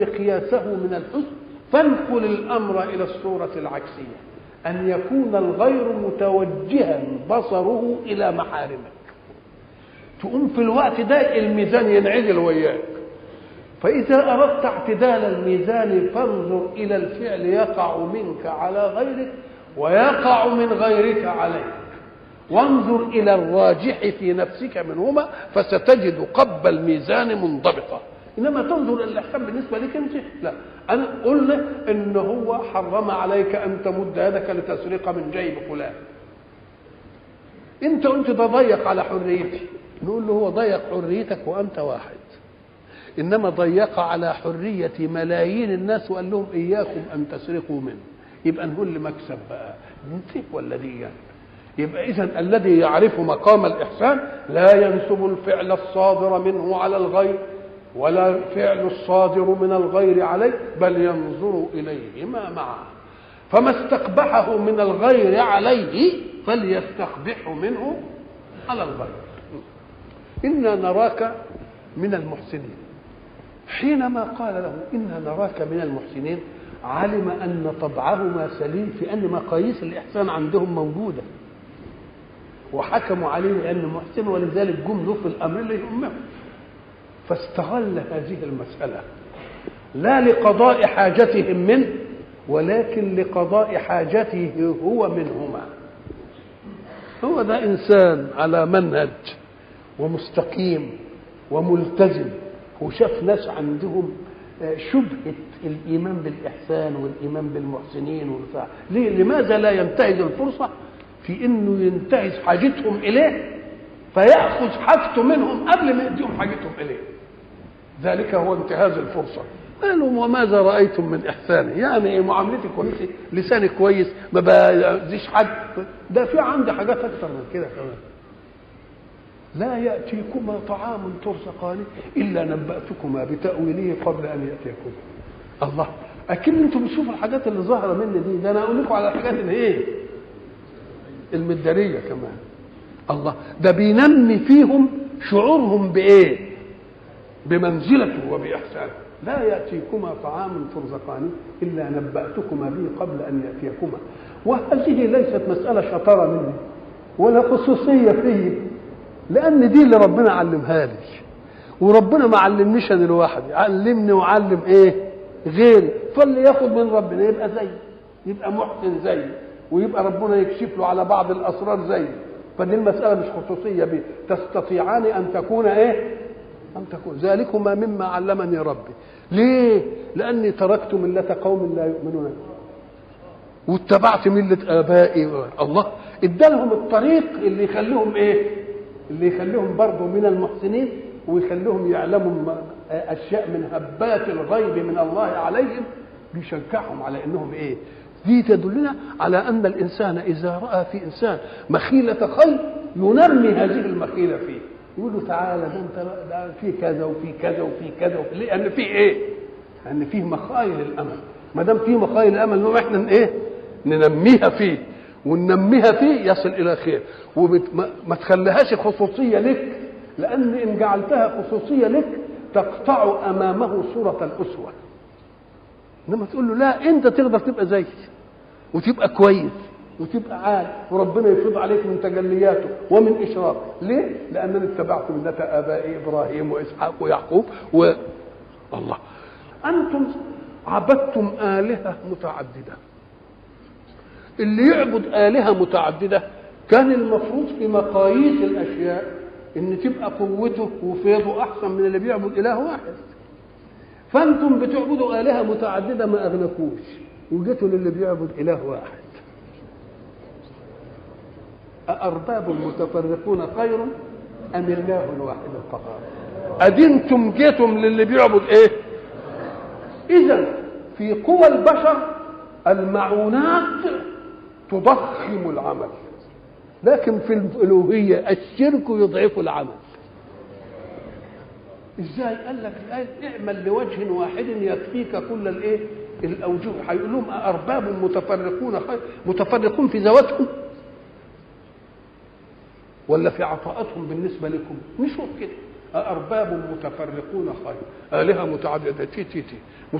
قياسه من الحسن فانقل الامر الى الصوره العكسيه ان يكون الغير متوجها بصره الى محارمك تقوم في الوقت ده الميزان ينعدل وياك فاذا اردت اعتدال الميزان فانظر الى الفعل يقع منك على غيرك ويقع من غيرك عليك وانظر الى الراجح في نفسك منهما فستجد قب الميزان منضبطا انما تنظر الى الاحكام بالنسبه لك انت لا انا قلنا ان هو حرم عليك ان تمد يدك لتسرق من جيب فلان انت قلت ده ضيق على حريتي نقول له هو ضيق حريتك وانت واحد انما ضيق على حريه ملايين الناس وقال لهم اياكم ان تسرقوا منه يبقى نقول لمكسب بقى انت ولا دي يعني. يبقى اذا الذي يعرف مقام الاحسان لا ينسب الفعل الصادر منه على الغير ولا الفعل الصادر من الغير عليه بل ينظر اليهما معا فما استقبحه من الغير عليه فليستقبحه منه على الغير انا نراك من المحسنين حينما قال له انا نراك من المحسنين علم ان طبعهما سليم في ان مقاييس الاحسان عندهم موجوده وحكموا عليه بانه محسن ولذلك جم له في الامر اللي يهمهم فاستغل هذه المساله لا لقضاء حاجتهم منه ولكن لقضاء حاجته هو منهما هو ده انسان على منهج ومستقيم وملتزم وشاف ناس عندهم شبهة الإيمان بالإحسان والإيمان بالمحسنين والبتاع ليه لماذا لا ينتهز الفرصة في إنه ينتهز حاجتهم إليه فيأخذ حاجته منهم قبل ما يديهم حاجتهم إليه ذلك هو انتهاز الفرصة قالوا وماذا رأيتم من إحساني يعني معاملتي كويسة لساني كويس ما بأذيش حد ده في عندي حاجات أكثر من كده كمان لا يأتيكما طعام ترزقانه إلا نبأتكما بتأويله قبل أن يأتيكما الله أكيد أنتم بتشوفوا الحاجات اللي ظاهرة مني دي ده أنا أقول لكم على الحاجات اللي إيه المدارية كمان الله ده بينمي فيهم شعورهم بإيه بمنزلته وبإحسانه لا يأتيكما طعام ترزقانه إلا نبأتكما به قبل أن يأتيكما وهذه ليست مسألة شطارة مني ولا خصوصية فيه لان دي اللي ربنا علمها لي وربنا ما علمنيش انا لوحدي علمني وعلم ايه غيري فاللي ياخد من ربنا يبقى زي يبقى محسن زي ويبقى ربنا يكشف له على بعض الاسرار زي فدي المساله مش خصوصيه بيه تستطيعان ان تكون ايه ان تكون ذلكما مما علمني ربي ليه لاني تركت مله قوم لا يؤمنون واتبعت مله ابائي الله ادالهم الطريق اللي يخليهم ايه اللي يخليهم برضه من المحسنين ويخليهم يعلموا اشياء من هبات الغيب من الله عليهم بيشجعهم على انهم ايه دي تدلنا على ان الانسان اذا راى في انسان مخيله خير ينمي هذه المخيله فيه يقول له تعالى ده انت ده في كذا وفي كذا وفي كذا وفي لان في ايه؟ لان فيه مخايل الامل ما دام فيه مخايل الامل نقوم احنا ايه؟ ننميها فيه وننميها فيه يصل الى خير وما تخليهاش خصوصيه لك لان ان جعلتها خصوصيه لك تقطع امامه صوره الاسوه انما تقول له لا انت تقدر تبقى زيي وتبقى كويس وتبقى عال وربنا يفيض عليك من تجلياته ومن اشراقه ليه لانني اتبعت مله ابائي ابراهيم واسحاق ويعقوب و الله انتم عبدتم الهه متعدده اللي يعبد آلهة متعددة كان المفروض في مقاييس الأشياء إن تبقى قوته وفيضه أحسن من اللي بيعبد إله واحد فأنتم بتعبدوا آلهة متعددة ما أغنكوش وجيتوا للي بيعبد إله واحد أأرباب متفرقون خير أم الله الواحد القهار أدنتم جيتم للي بيعبد إيه إذا في قوى البشر المعونات تضخم العمل لكن في الالوهيه الشرك يضعف العمل ازاي قال لك اعمل لوجه واحد يكفيك كل الايه الاوجه هيقول لهم ارباب متفرقون خير متفرقون في ذواتهم ولا في عطاءاتهم بالنسبه لكم نشوف كده أأرباب متفرقون خير آلهة متعددة تي تي تي